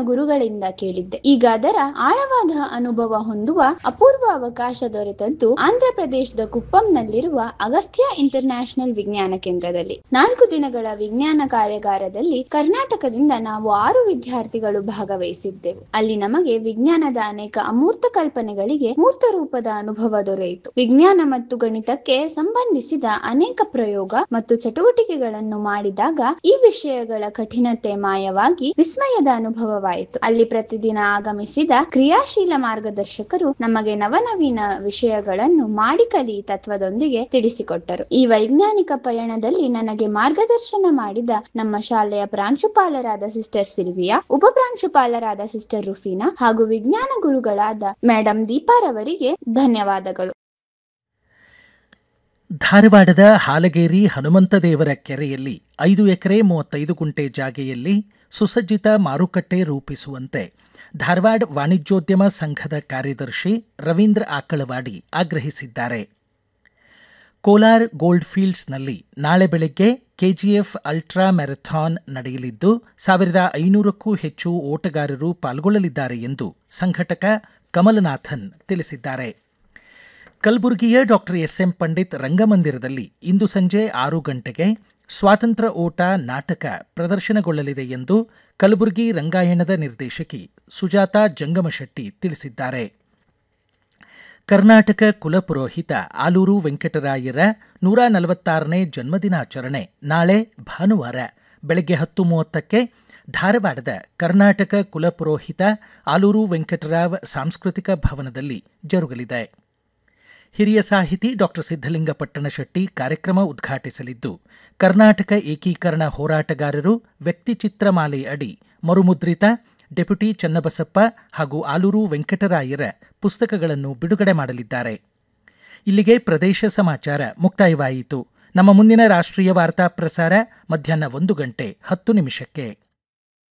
ಗುರುಗಳಿಂದ ಕೇಳಿದ್ದೆ ಈಗ ಅದರ ಆಳವಾದ ಅನುಭವ ಹೊಂದುವ ಅಪೂರ್ವ ಅವಕಾಶ ದೊರೆತದ್ದು ಆಂಧ್ರ ಪ್ರದೇಶದ ಕುಪ್ಪಂನಲ್ಲಿರುವ ಅಗಸ್ತ್ಯ ಇಂಟರ್ ನ್ಯಾಷನಲ್ ವಿಜ್ಞಾನ ಕೇಂದ್ರದಲ್ಲಿ ನಾಲ್ಕು ದಿನಗಳ ವಿಜ್ಞಾನ ಕಾರ್ಯಾಗಾರದಲ್ಲಿ ಕರ್ನಾಟಕದಿಂದ ನಾವು ಆರು ವಿದ್ಯಾರ್ಥಿಗಳು ಭಾಗವಹಿಸಿದ್ದೆವು ಅಲ್ಲಿ ನಮಗೆ ವಿಜ್ಞಾನದ ಅನೇಕ ಅಮೂರ್ತ ಕಲ್ಪನೆಗಳಿಗೆ ಮೂರ್ತ ರೂಪದ ಅನುಭವ ದೊರೆಯಿತು ವಿಜ್ಞಾನ ಮತ್ತು ಗಣಿತಕ್ಕೆ ಸಂಬಂಧಿಸಿದ ಅನೇಕ ಪ್ರಯೋಗ ಮತ್ತು ಚಟುವಟಿಕೆಗಳನ್ನು ಮಾಡಿದಾಗ ಈ ವಿಷಯಗಳ ಕಠಿಣತೆ ಮಾಯವಾಗಿ ವಿಸ್ಮಯದ ಅನುಭವವಾಯಿತು ಅಲ್ಲಿ ಪ್ರತಿದಿನ ಆಗಮಿಸಿದ ಕ್ರಿಯಾಶೀಲ ಮಾರ್ಗದರ್ಶಕರು ನಮಗೆ ನವನವೀನ ವಿಷಯಗಳನ್ನು ಮಾಡಿ ಕಲಿ ತತ್ವದೊಂದಿಗೆ ತಿಳಿಸಿಕೊಟ್ಟರು ಈ ವೈಜ್ಞಾನಿಕ ಪಯಣದಲ್ಲಿ ನನಗೆ ಮಾರ್ಗದರ್ಶನ ಮಾಡಿದ ನಮ್ಮ ಶಾಲೆಯ ಪ್ರಾಂಶುಪಾಲರಾದ ಸಿಸ್ಟರ್ ಸಿಲ್ವಿಯಾ ಉಪ ಪ್ರಾಂಶುಪಾಲರಾದ ಸಿಸ್ಟರ್ ರುಫೀನಾ ಹಾಗೂ ವಿಜ್ಞಾನ ಗುರುಗಳಾದ ಮೇಡಂ ದೀಪಾರವರಿಗೆ ಧನ್ಯವಾದಗಳು ಧಾರವಾಡದ ಹಾಲಗೇರಿ ಹನುಮಂತದೇವರ ಕೆರೆಯಲ್ಲಿ ಐದು ಎಕರೆ ಮೂವತ್ತೈದು ಗುಂಟೆ ಜಾಗೆಯಲ್ಲಿ ಸುಸಜ್ಜಿತ ಮಾರುಕಟ್ಟೆ ರೂಪಿಸುವಂತೆ ಧಾರವಾಡ ವಾಣಿಜ್ಯೋದ್ಯಮ ಸಂಘದ ಕಾರ್ಯದರ್ಶಿ ರವೀಂದ್ರ ಆಕಳವಾಡಿ ಆಗ್ರಹಿಸಿದ್ದಾರೆ ಕೋಲಾರ್ ಗೋಲ್ಡ್ ಫೀಲ್ಡ್ಸ್ನಲ್ಲಿ ನಾಳೆ ಬೆಳಗ್ಗೆ ಕೆಜಿಎಫ್ ಅಲ್ಟ್ರಾ ಮ್ಯಾರಥಾನ್ ನಡೆಯಲಿದ್ದು ಸಾವಿರದ ಐನೂರಕ್ಕೂ ಹೆಚ್ಚು ಓಟಗಾರರು ಪಾಲ್ಗೊಳ್ಳಲಿದ್ದಾರೆ ಎಂದು ಸಂಘಟಕ ಕಮಲನಾಥನ್ ತಿಳಿಸಿದ್ದಾರೆ ಕಲಬುರಗಿಯ ಡಾಕ್ಟರ್ ಎಸ್ ಎಂ ಪಂಡಿತ್ ರಂಗಮಂದಿರದಲ್ಲಿ ಇಂದು ಸಂಜೆ ಆರು ಗಂಟೆಗೆ ಸ್ವಾತಂತ್ರ್ಯ ಓಟ ನಾಟಕ ಪ್ರದರ್ಶನಗೊಳ್ಳಲಿದೆ ಎಂದು ಕಲಬುರಗಿ ರಂಗಾಯಣದ ನಿರ್ದೇಶಕಿ ಸುಜಾತಾ ಜಂಗಮಶೆಟ್ಟಿ ತಿಳಿಸಿದ್ದಾರೆ ಕರ್ನಾಟಕ ಕುಲಪುರೋಹಿತ ಆಲೂರು ವೆಂಕಟರಾಯರ ನೂರ ನಲವತ್ತಾರನೇ ಜನ್ಮದಿನಾಚರಣೆ ನಾಳೆ ಭಾನುವಾರ ಬೆಳಗ್ಗೆ ಹತ್ತು ಮೂವತ್ತಕ್ಕೆ ಧಾರವಾಡದ ಕರ್ನಾಟಕ ಕುಲಪುರೋಹಿತ ಆಲೂರು ವೆಂಕಟರಾವ್ ಸಾಂಸ್ಕೃತಿಕ ಭವನದಲ್ಲಿ ಜರುಗಲಿದೆ ಹಿರಿಯ ಸಾಹಿತಿ ಡಾಕ್ಟರ್ ಸಿದ್ದಲಿಂಗ ಪಟ್ಟಣಶೆಟ್ಟಿ ಕಾರ್ಯಕ್ರಮ ಉದ್ಘಾಟಿಸಲಿದ್ದು ಕರ್ನಾಟಕ ಏಕೀಕರಣ ಹೋರಾಟಗಾರರು ವ್ಯಕ್ತಿಚಿತ್ರಮಾಲೆ ಅಡಿ ಮರುಮುದ್ರಿತ ಡೆಪ್ಯುಟಿ ಚನ್ನಬಸಪ್ಪ ಹಾಗೂ ಆಲೂರು ವೆಂಕಟರಾಯರ ಪುಸ್ತಕಗಳನ್ನು ಬಿಡುಗಡೆ ಮಾಡಲಿದ್ದಾರೆ ಇಲ್ಲಿಗೆ ಪ್ರದೇಶ ಸಮಾಚಾರ ಮುಕ್ತಾಯವಾಯಿತು ನಮ್ಮ ಮುಂದಿನ ರಾಷ್ಟ್ರೀಯ ವಾರ್ತಾ ಪ್ರಸಾರ ಮಧ್ಯಾಹ್ನ ಒಂದು ಗಂಟೆ ಹತ್ತು ನಿಮಿಷಕ್ಕೆ